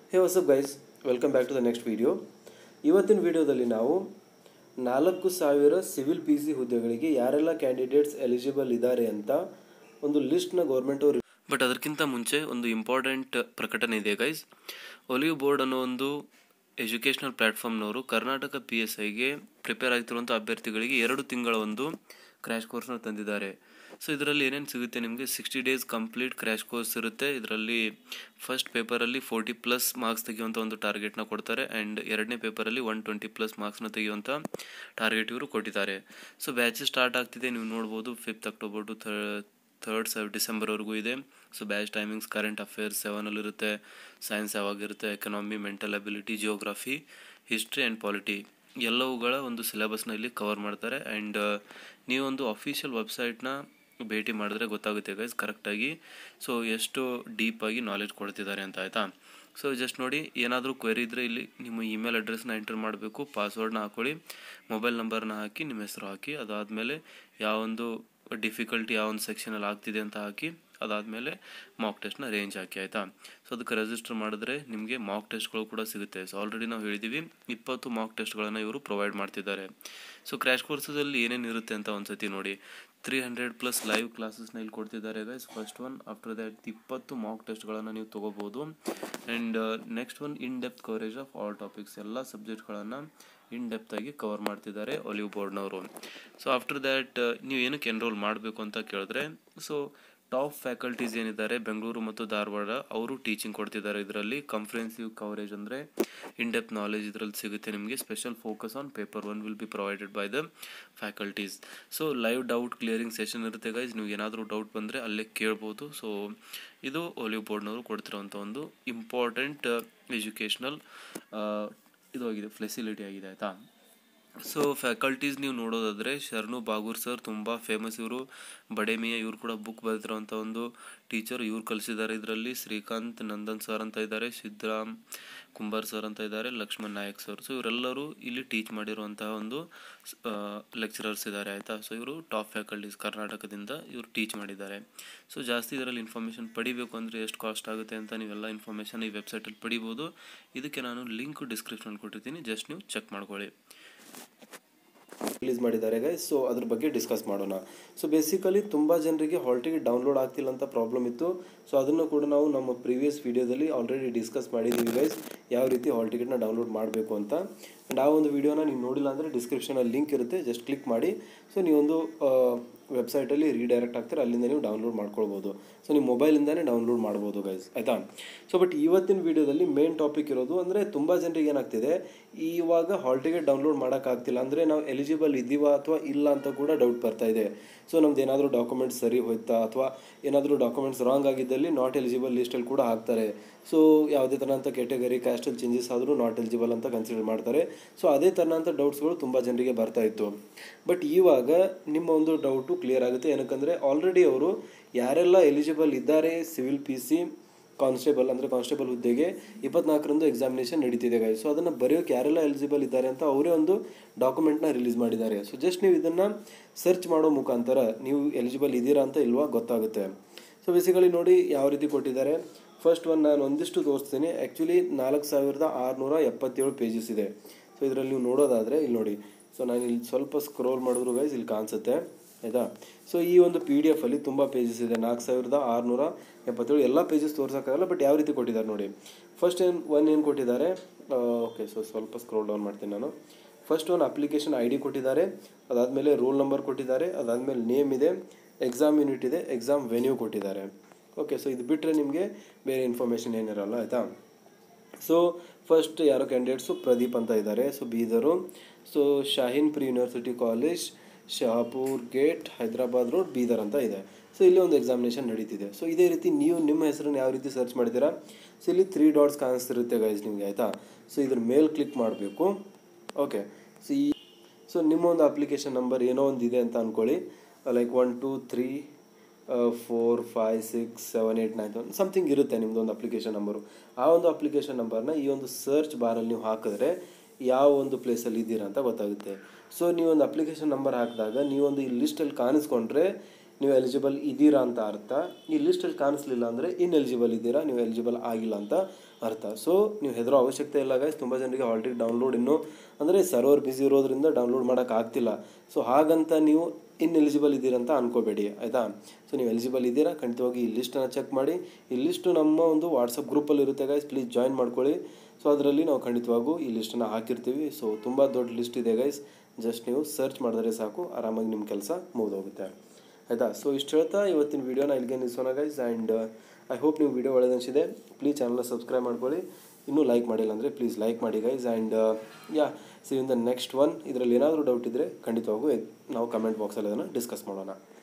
hey what's up guys welcome back to the next video ಇವತ್ತಿನ ವಿಡಿಯೋದಲ್ಲಿ ನಾವು ನಾಲ್ಕು ಸಾವಿರ ಸಿವಿಲ್ ಪಿ ಸಿ ಹುದ್ದೆಗಳಿಗೆ ಯಾರೆಲ್ಲ ಕ್ಯಾಂಡಿಡೇಟ್ಸ್ ಎಲಿಜಿಬಲ್ ಇದ್ದಾರೆ ಅಂತ ಒಂದು ಲಿಸ್ಟ್ನ ಗೌರ್ಮೆಂಟ್ ಅವರು ಬಟ್ ಅದಕ್ಕಿಂತ ಮುಂಚೆ ಒಂದು ಇಂಪಾರ್ಟೆಂಟ್ ಪ್ರಕಟಣೆ ಇದೆ ಗೈಸ್ ಒಲಿವ್ ಬೋರ್ಡ್ ಅನ್ನೋ ಒಂದು ಎಜುಕೇಷನಲ್ ಪ್ಲ್ಯಾಟ್ಫಾರ್ಮ್ನವರು ಕರ್ನಾಟಕ ಪಿ ಎಸ್ ಐಗೆ ಪ್ರಿಪೇರ್ ಆಗ್ತಿರುವಂಥ ಅಭ್ಯರ್ಥಿಗಳಿಗೆ ಎರಡು ತಿಂಗಳ ಒಂದು ಕ್ರ್ಯಾಶ್ ಕೋರ್ಸ್ನ ತಂದಿದ್ದಾರೆ ಸೊ ಇದರಲ್ಲಿ ಏನೇನು ಸಿಗುತ್ತೆ ನಿಮಗೆ sixty days complete crash course ಇರುತ್ತೆ ಇದರಲ್ಲಿ ಫಸ್ಟ್ ಪೇಪರಲ್ಲಿ ಫೋರ್ಟಿ ಪ್ಲಸ್ ಮಾರ್ಕ್ಸ್ ತೆಗೆಯುವಂಥ ಒಂದು ಟಾರ್ಗೆಟ್ನ ಕೊಡ್ತಾರೆ ಆ್ಯಂಡ್ ಎರಡನೇ ಪೇಪರಲ್ಲಿ ಒನ್ ಟ್ವೆಂಟಿ ಪ್ಲಸ್ ಮಾರ್ಕ್ಸ್ನ ತೆಗೆಯುವಂಥ ಟಾರ್ಗೆಟ್ ಇವರು ಕೊಟ್ಟಿದ್ದಾರೆ ಸೊ ಬ್ಯಾಚ್ ಸ್ಟಾರ್ಟ್ ಆಗ್ತಿದೆ ನೀವು ನೋಡ್ಬೋದು ಫಿಫ್ತ್ ಅಕ್ಟೋಬರ್ ಟು ಥರ್ಡ್ ಸೆವ್ ಡಿಸೆಂಬರ್ವರೆಗೂ ಇದೆ so batch timings current affairs ಸೆವೆನಲ್ಲಿರುತ್ತೆ ಸೈನ್ಸ್ ಯಾವಾಗಿರುತ್ತೆ economy mental ability geography history and polity ಎಲ್ಲವುಗಳ ಒಂದು ಸಿಲೆಬಸ್ನ ಇಲ್ಲಿ ಕವರ್ ಮಾಡ್ತಾರೆ ಆ್ಯಂಡ್ ನೀವೊಂದು ಅಫಿಷಿಯಲ್ ವೆಬ್ಸೈಟ್ನ ಭೇಟಿ ಮಾಡಿದ್ರೆ ಗೊತ್ತಾಗುತ್ತೆ ಗೈಸ್ ಕರೆಕ್ಟಾಗಿ ಸೊ ಎಷ್ಟು ಡೀಪಾಗಿ ನಾಲೆಜ್ ಕೊಡ್ತಿದ್ದಾರೆ ಅಂತ ಆಯಿತಾ ಸೊ ಜಸ್ಟ್ ನೋಡಿ ಏನಾದರೂ ಕ್ವೆರಿ ಇದ್ದರೆ ಇಲ್ಲಿ ನಿಮ್ಮ ಇಮೇಲ್ ಅಡ್ರೆಸ್ನ ಎಂಟರ್ ಮಾಡಬೇಕು ಪಾಸ್ವರ್ಡ್ನ ಹಾಕೊಳ್ಳಿ ಮೊಬೈಲ್ ನಂಬರ್ನ ಹಾಕಿ ನಿಮ್ಮ ಹೆಸರು ಹಾಕಿ ಅದಾದಮೇಲೆ ಯಾವೊಂದು ಡಿಫಿಕಲ್ಟಿ ಯಾವ ಒಂದು ಸೆಕ್ಷನಲ್ಲಿ ಆಗ್ತಿದೆ ಅಂತ ಹಾಕಿ ಅದಾದಮೇಲೆ ಮಾಕ್ ಟೆಸ್ಟ್ನ ರೇಂಜ್ ಹಾಕಿ ಆಯಿತಾ ಸೊ ಅದಕ್ಕೆ ರಿಜಿಸ್ಟರ್ ಮಾಡಿದ್ರೆ ನಿಮಗೆ ಮಾಕ್ ಟೆಸ್ಟ್ಗಳು ಕೂಡ ಸಿಗುತ್ತೆ ಸೊ ಆಲ್ರೆಡಿ ನಾವು ಹೇಳಿದ್ದೀವಿ ಇಪ್ಪತ್ತು ಮಾಕ್ ಟೆಸ್ಟ್ಗಳನ್ನು ಇವರು ಪ್ರೊವೈಡ್ ಮಾಡ್ತಿದ್ದಾರೆ ಸೊ ಕ್ರ್ಯಾಶ್ ಕೋರ್ಸಲ್ಲಿ ಏನೇನು ಇರುತ್ತೆ ಅಂತ ಒಂದ್ಸತಿ ನೋಡಿ ತ್ರೀ ಹಂಡ್ರೆಡ್ ಪ್ಲಸ್ ಲೈವ್ ಕ್ಲಾಸಸ್ನ ಇಲ್ಲಿ ಕೊಡ್ತಿದ್ದಾರೆ guys first one after that ಇಪ್ಪತ್ತು ಮಾಕ್ ಟೆಸ್ಟ್ಗಳನ್ನು ನೀವು ತೊಗೋಬೋದು and next one in depth coverage of all topics ಎಲ್ಲ ಸಬ್ಜೆಕ್ಟ್ಗಳನ್ನು ಇನ್ ಡೆಪ್ತ್ ಆಗಿ ಕವರ್ ಮಾಡ್ತಿದ್ದಾರೆ ಒಲಿವ್ ಬೋರ್ಡ್ನವರು ಸೊ ಆಫ್ಟರ್ ದ್ಯಾಟ್ ನೀವು ಏನಕ್ಕೆ ಎನ್ರೋಲ್ ಮಾಡಬೇಕು ಅಂತ ಕೇಳಿದ್ರೆ ಸೊ ಟಾಪ್ ಫ್ಯಾಕಲ್ಟೀಸ್ ಏನಿದ್ದಾರೆ ಬೆಂಗಳೂರು ಮತ್ತು ಧಾರವಾಡ ಅವರು ಟೀಚಿಂಗ್ ಕೊಡ್ತಿದ್ದಾರೆ ಇದರಲ್ಲಿ ಕಂಪ್ರೆನ್ಸಿವ್ ಕವರೇಜ್ ಅಂದರೆ ಇನ್ ಡೆಪ್ ನಾಲೆಜ್ ಇದರಲ್ಲಿ ಸಿಗುತ್ತೆ ನಿಮಗೆ special focus on paper one will be provided by the faculties so live doubt clearing session ಇರುತ್ತೆ ಗೈಸ್ ನೀವು ಏನಾದರೂ ಡೌಟ್ ಬಂದರೆ ಅಲ್ಲೇ ಕೇಳ್ಬೋದು ಸೊ ಇದು ಒಲಿವ್ ಬೋರ್ಡ್ನವರು ಕೊಡ್ತಿರೋವಂಥ ಒಂದು ಇಂಪಾರ್ಟೆಂಟ್ ಎಜುಕೇಷ್ನಲ್ ಇದು ಆಗಿದೆ ಫೆಸಿಲಿಟಿ ಆಗಿದೆ ಆಯಿತಾ ಸೊ ಫ್ಯಾಕಲ್ಟೀಸ್ ನೀವು ನೋಡೋದಾದರೆ ಶರಣು ಬಾಗೂರ್ ಸರ್ ತುಂಬ ಫೇಮಸ್ ಇವರು ಬಡೇಮಿಯ ಇವರು ಕೂಡ ಬುಕ್ ಬರೆದಿರೋಂಥ ಒಂದು ಟೀಚರ್ ಇವ್ರು ಕಲಿಸಿದ್ದಾರೆ ಇದರಲ್ಲಿ ಶ್ರೀಕಾಂತ್ ನಂದನ್ ಸರ್ ಅಂತ ಇದ್ದಾರೆ ಸಿದ್ದರಾಮ್ ಕುಂಬಾರ್ ಸರ್ ಅಂತ ಇದ್ದಾರೆ ಲಕ್ಷ್ಮಣ್ ನಾಯಕ್ ಸರ್ ಸೊ ಇವರೆಲ್ಲರೂ ಇಲ್ಲಿ ಟೀಚ್ ಮಾಡಿರುವಂತಹ ಒಂದು ಲೆಕ್ಚರರ್ಸ್ ಇದ್ದಾರೆ ಆಯಿತಾ ಸೊ ಇವರು ಟಾಪ್ ಫ್ಯಾಕಲ್ಟೀಸ್ ಕರ್ನಾಟಕದಿಂದ ಇವರು ಟೀಚ್ ಮಾಡಿದ್ದಾರೆ ಸೊ ಜಾಸ್ತಿ ಇದರಲ್ಲಿ ಇನ್ಫಾರ್ಮೇಷನ್ ಪಡಿಬೇಕು ಅಂದರೆ ಎಷ್ಟು ಕಾಸ್ಟ್ ಆಗುತ್ತೆ ಅಂತ ನೀವೆಲ್ಲ ಇನ್ಫಾರ್ಮೇಷನ್ ಈ ವೆಬ್ಸೈಟಲ್ಲಿ ಪಡಿಬೋದು ಇದಕ್ಕೆ ನಾನು ಲಿಂಕ್ ಡಿಸ್ಕ್ರಿಪ್ಷನ್ ಕೊಟ್ಟಿರ್ತೀನಿ ಜಸ್ಟ್ ನೀವು ಚೆಕ್ ಮಾಡ್ಕೊಳ್ಳಿ ರಿಲೀಸ್ ಮಾಡಿದ್ದಾರೆ ಗೈಸ್ ಸೊ ಅದ್ರ ಬಗ್ಗೆ ಡಿಸ್ಕಸ್ ಮಾಡೋಣ ಸೊ ಬೇಸಿಕಲಿ ತುಂಬ ಜನರಿಗೆ ಹಾಲ್ ಟಿಕೆಟ್ ಡೌನ್ಲೋಡ್ ಆಗ್ತಿಲ್ಲ ಅಂತ ಪ್ರಾಬ್ಲಮ್ ಇತ್ತು ಸೊ ಅದನ್ನು ಕೂಡ ನಾವು ನಮ್ಮ ಪ್ರೀವಿಯಸ್ ವೀಡಿಯೋದಲ್ಲಿ ಆಲ್ರೆಡಿ ಡಿಸ್ಕಸ್ ಮಾಡಿದ್ದೀವಿ ಗೈಸ್ ಯಾವ ರೀತಿ ಹಾಲ್ ಟಿಕೆಟ್ನ ಡೌನ್ಲೋಡ್ ಮಾಡಬೇಕು ಅಂತ ಆ್ಯಂಡ್ ಆ ಒಂದು ವೀಡಿಯೋನ ನೀವು ನೋಡಿಲ್ಲ ಅಂದರೆ ಡಿಸ್ಕ್ರಿಪ್ಷನಲ್ಲಿ ಲಿಂಕ್ ಇರುತ್ತೆ ಜಸ್ಟ್ ಕ್ಲಿಕ್ ಮಾಡಿ ಸೊ ನೀವೊಂದು ವೆಬ್ಸೈಟಲ್ಲಿ ರೀಡೈರೆಕ್ಟ್ ಆಗ್ತಾರೆ ಅಲ್ಲಿಂದ ನೀವು ಡೌನ್ಲೋಡ್ ಮಾಡ್ಕೊಳ್ಬೋದು ಸೊ ನಿಮ್ಮ ಮೊಬೈಲಿಂದನೇ ಡೌನ್ಲೋಡ್ ಮಾಡ್ಬೋದು ಗೈಸ್ ಆಯಿತಾ ಸೊ ಬಟ್ ಇವತ್ತಿನ ವೀಡಿಯೋದಲ್ಲಿ ಮೇನ್ ಟಾಪಿಕ್ ಇರೋದು ಅಂದರೆ ತುಂಬ ಜನರಿಗೆ ಏನಾಗ್ತಿದೆ ಇವಾಗ ಹಾಲ್ ಟಿಕೆಟ್ ಡೌನ್ಲೋಡ್ ಮಾಡೋಕ್ಕಾಗ್ತಿಲ್ಲ ಅಂದರೆ ನಾವು ಎಲಿಜಿಬಲ್ ಇದ್ದೀವಾ ಅಥವಾ ಇಲ್ಲ ಅಂತ ಕೂಡ ಡೌಟ್ ಬರ್ತಾ ಇದೆ ಸೊ ನಮ್ದು ಏನಾದರೂ ಡಾಕ್ಯುಮೆಂಟ್ಸ್ ಸರಿ ಹೋಯ್ತಾ ಅಥವಾ ಏನಾದರೂ ಡಾಕ್ಯುಮೆಂಟ್ಸ್ ರಾಂಗ್ ಆಗಿದ್ದಲ್ಲಿ ನಾಟ್ ಎಲಿಜಿಬಲ್ ಲಿಸ್ಟಲ್ಲಿ ಕೂಡ ಹಾಕ್ತಾರೆ ಸೊ ಯಾವುದೇ ಥರನಂಥ ಕೆಟಗರಿ ಕ್ಯಾಸ್ಟಲ್ ಚೇಂಜಸ್ ಆದರೂ ನಾಟ್ ಎಲಿಜಿಬಲ್ ಅಂತ ಕನ್ಸಿಡರ್ ಮಾಡ್ತಾರೆ ಸೊ ಅದೇ ಥರನಂಥ ಡೌಟ್ಸ್ಗಳು ತುಂಬ ಜನರಿಗೆ ಬರ್ತಾ ಇತ್ತು ಬಟ್ ಇವಾಗ ನಿಮ್ಮ ಒಂದು ಡೌಟು ಕ್ಲಿಯರ್ ಆಗುತ್ತೆ ಏನಕ್ಕಂದರೆ ಆಲ್ರೆಡಿ ಅವರು ಯಾರೆಲ್ಲ ಎಲಿಜಿಬಲ್ ಇದ್ದಾರೆ ಸಿವಿಲ್ ಪಿ ಸಿ ಕಾನ್ಸ್ಟೇಬಲ್ ಅಂದರೆ ಕಾನ್ಸ್ಟೇಬಲ್ ಹುದ್ದೆಗೆ ಇಪ್ಪತ್ನಾಲ್ಕರಂದು ಎಕ್ಸಾಮಿನೇಷನ್ ನಡೀತಿದೆ ಗಾಯ ಸೊ ಅದನ್ನು ಬರೆಯೋಕೆ ಯಾರೆಲ್ಲ ಎಲಿಜಿಬಲ್ ಇದ್ದಾರೆ ಅಂತ ಅವರೇ ಒಂದು ಡಾಕ್ಯುಮೆಂಟ್ನ ರಿಲೀಸ್ ಮಾಡಿದ್ದಾರೆ ಸೊ ಜಸ್ಟ್ ನೀವು ಇದನ್ನು ಸರ್ಚ್ ಮಾಡೋ ಮುಖಾಂತರ ನೀವು ಎಲಿಜಿಬಲ್ ಇದ್ದೀರಾ ಅಂತ ಇಲ್ವಾ ಗೊತ್ತಾಗುತ್ತೆ ಸೊ ಬೇಸಿಕಲಿ ನೋಡಿ ಯಾವ ರೀತಿ ಕೊಟ್ಟಿದ್ದಾರೆ ಫಸ್ಟ್ ಒನ್ ನಾನು ಒಂದಿಷ್ಟು ತೋರಿಸ್ತೀನಿ ಆ್ಯಕ್ಚುಲಿ ನಾಲ್ಕು ಸಾವಿರದ ಆರುನೂರ ಎಪ್ಪತ್ತೇಳು ಪೇಜಸ್ ಇದೆ ಸೊ ಇದರಲ್ಲಿ ನೀವು ನೋಡೋದಾದರೆ ಇಲ್ಲಿ ನೋಡಿ ಸೊ ನಾನು ಇಲ್ಲಿ ಸ್ವಲ್ಪ ಸ್ಕ್ರೋಲ್ ಮಾಡಿದ್ರು ಗೈಸ್ ಇಲ್ಲಿ ಕಾಣಿಸುತ್ತೆ ಆಯಿತಾ ಸೊ ಈ ಒಂದು ಪಿ ಡಿ ಎಫಲ್ಲಿ ತುಂಬ ಪೇಜಸ್ ಇದೆ ನಾಲ್ಕು ಸಾವಿರದ ಆರುನೂರ ಎಪ್ಪತ್ತೇಳು ಎಲ್ಲ ಪೇಜಸ್ ತೋರ್ಸೋಕ್ಕಾಗಲ್ಲ ಬಟ್ ಯಾವ ರೀತಿ ಕೊಟ್ಟಿದ್ದಾರೆ ನೋಡಿ ಫಸ್ಟ್ ಏನು ಒನ್ ಏನು ಕೊಟ್ಟಿದ್ದಾರೆ ಓಕೆ ಸೊ ಸ್ವಲ್ಪ ಸ್ಕ್ರೋಲ್ ಡೌನ್ ಮಾಡ್ತೀನಿ ನಾನು ಫಸ್ಟ್ ಒಂದು ಅಪ್ಲಿಕೇಶನ್ ಐ ಡಿ ಕೊಟ್ಟಿದ್ದಾರೆ ಅದಾದಮೇಲೆ ರೋಲ್ ನಂಬರ್ ಕೊಟ್ಟಿದ್ದಾರೆ ಅದಾದಮೇಲೆ ನೇಮ್ ಇದೆ ಎಕ್ಸಾಮ್ ಯೂನಿಟ್ ಇದೆ ಎಕ್ಸಾಮ್ ವೆನ್ಯೂ ಕೊಟ್ಟಿದ್ದಾರೆ ಓಕೆ ಸೊ ಇದು ಬಿಟ್ಟರೆ ನಿಮಗೆ ಬೇರೆ ಇನ್ಫಾರ್ಮೇಷನ್ ಏನಿರಲ್ಲ ಆಯಿತಾ ಸೊ ಫಸ್ಟ್ ಯಾರೋ ಕ್ಯಾಂಡಿಡೇಟ್ಸು ಪ್ರದೀಪ್ ಅಂತ ಇದ್ದಾರೆ so Bidar so Shaheen pre university college Shahapur gate Hyderabad road Bidar ಅಂತ ಇದೆ ಸೊ ಇಲ್ಲಿ ಒಂದು ಎಕ್ಸಾಮಿನೇಷನ್ ನಡೀತಿದೆ ಸೊ ಇದೇ ರೀತಿ ನೀವು ನಿಮ್ಮ ಹೆಸರನ್ನು ಯಾವ ರೀತಿ ಸರ್ಚ್ ಮಾಡಿದ್ದೀರಾ ಸೊ ಇಲ್ಲಿ ತ್ರೀ ಡಾಟ್ಸ್ ಕಾಣಿಸ್ತಿರುತ್ತೆ ಗೈಸ್ ನಿಮಗೆ ಆಯಿತಾ ಸೊ ಇದ್ರ ಮೇಲೆ ಕ್ಲಿಕ್ ಮಾಡಬೇಕು ಓಕೆ ಸೊ ಈ ಸೊ ನಿಮ್ಮ ಒಂದು ಅಪ್ಲಿಕೇಶನ್ ನಂಬರ್ ಏನೋ ಒಂದು ಇದೆ ಅಂತ ಅಂದ್ಕೊಳ್ಳಿ like one two three four five six seven eight nine something ಇರುತ್ತೆ ನಿಮ್ಮದು ಒಂದು ಅಪ್ಲಿಕೇಶನ್ ನಂಬರು ಆ ಒಂದು ಅಪ್ಲಿಕೇಶನ್ ನಂಬರ್ನ ಈ ಒಂದು ಸರ್ಚ್ ಬಾರಲ್ಲಿ ನೀವು ಹಾಕಿದ್ರೆ ಯಾವ ಒಂದು ಪ್ಲೇಸಲ್ಲಿ ಇದ್ದೀರಾ ಅಂತ ಗೊತ್ತಾಗುತ್ತೆ ಸೊ ನೀವೊಂದು ಅಪ್ಲಿಕೇಶನ್ ನಂಬರ್ ಹಾಕಿದಾಗ ನೀವೊಂದು ಈ ಲಿಸ್ಟಲ್ಲಿ ಕಾಣಿಸ್ಕೊಂಡ್ರೆ ನೀವು ಎಲಿಜಿಬಲ್ ಇದ್ದೀರಾ ಅಂತ ಅರ್ಥ ಈ ಲಿಸ್ಟಲ್ಲಿ ಕಾಣಿಸ್ಲಿಲ್ಲ ಅಂದರೆ ಇನ್ ಎಲಿಜಿಬಲ್ ಇದ್ದೀರಾ ನೀವು ಎಲಿಜಿಬಲ್ ಆಗಿಲ್ಲ ಅಂತ ಅರ್ಥ ಸೊ ನೀವು ಹೆದರೋ ಅವಶ್ಯಕತೆ ಇಲ್ಲ ಗೈಸ್ ತುಂಬ ಜನರಿಗೆ ಹಾಲ್ ಟಿಕೆಟ್ ಡೌನ್ಲೋಡ್ ಇನ್ನೂ ಅಂದರೆ ಸರ್ವರ್ ಬಿಸಿ ಇರೋದ್ರಿಂದ ಡೌನ್ಲೋಡ್ ಮಾಡೋಕ್ಕಾಗ್ತಿಲ್ಲ ಸೊ ಹಾಗಂತ ನೀವು ಇನ್ ಎಲಿಜಿಬಲ್ ಇದ್ದೀರಂತ ಅನ್ಕೋಬೇಡಿ ಆಯಿತಾ ಸೊ ನೀವು ಎಲಿಜಿಬಲ್ ಇದ್ದೀರಾ ಖಂಡಿತವಾಗಿ ಈ ಲಿಸ್ಟನ್ನು ಚೆಕ್ ಮಾಡಿ ಈ ಲಿಸ್ಟು ನಮ್ಮ ಒಂದು ವಾಟ್ಸಪ್ ಗ್ರೂಪಲ್ಲಿ ಇರುತ್ತೆ ಗೈಸ್ ಪ್ಲೀಸ್ ಜಾಯಿನ್ ಮಾಡ್ಕೊಳ್ಳಿ ಸೊ ಅದರಲ್ಲಿ ನಾವು ಖಂಡಿತವಾಗೂ ಈ ಲಿಸ್ಟನ್ನು ಹಾಕಿರ್ತೀವಿ ಸೊ ತುಂಬ ದೊಡ್ಡ ಲಿಸ್ಟ್ ಇದೆ ಗೈಸ್ ಜಸ್ಟ್ ನೀವು ಸರ್ಚ್ ಮಾಡಿದ್ರೆ ಸಾಕು ಆರಾಮಾಗಿ ನಿಮ್ಮ ಕೆಲಸ ಮುಗಿದೋಗುತ್ತೆ ಆಯಿತಾ ಸೊ ಇಷ್ಟು ಹೇಳ್ತಾ ಇವತ್ತಿನ ವೀಡಿಯೋನ ಇಲ್ಲಿಗೆ ನಿಲ್ಲಿಸೋಣ ಗೈಸ್ ಆ್ಯಂಡ್ ಐ ಹೋಪ್ ನೀವು ವೀಡಿಯೋ ಒಳ್ಳೆದನಿಸಿದೆ ಪ್ಲೀಸ್ ಚಾನಲ್ನ ಸಬ್ಸ್ಕ್ರೈಬ್ ಮಾಡ್ಕೊಳ್ಳಿ ಇನ್ನೂ ಲೈಕ್ ಮಾಡಿಲ್ಲ ಅಂದರೆ ಪ್ಲೀಸ್ ಲೈಕ್ ಮಾಡಿ guys and ya see in the next one ಇದರಲ್ಲಿ ಏನಾದರೂ ಡೌಟ್ ಇದ್ದರೆ ಖಂಡಿತವಾಗೂ ನಾವು ಕಮೆಂಟ್ ಬಾಕ್ಸಲ್ಲಿ ಅದನ್ನು ಡಿಸ್ಕಸ್ ಮಾಡೋಣ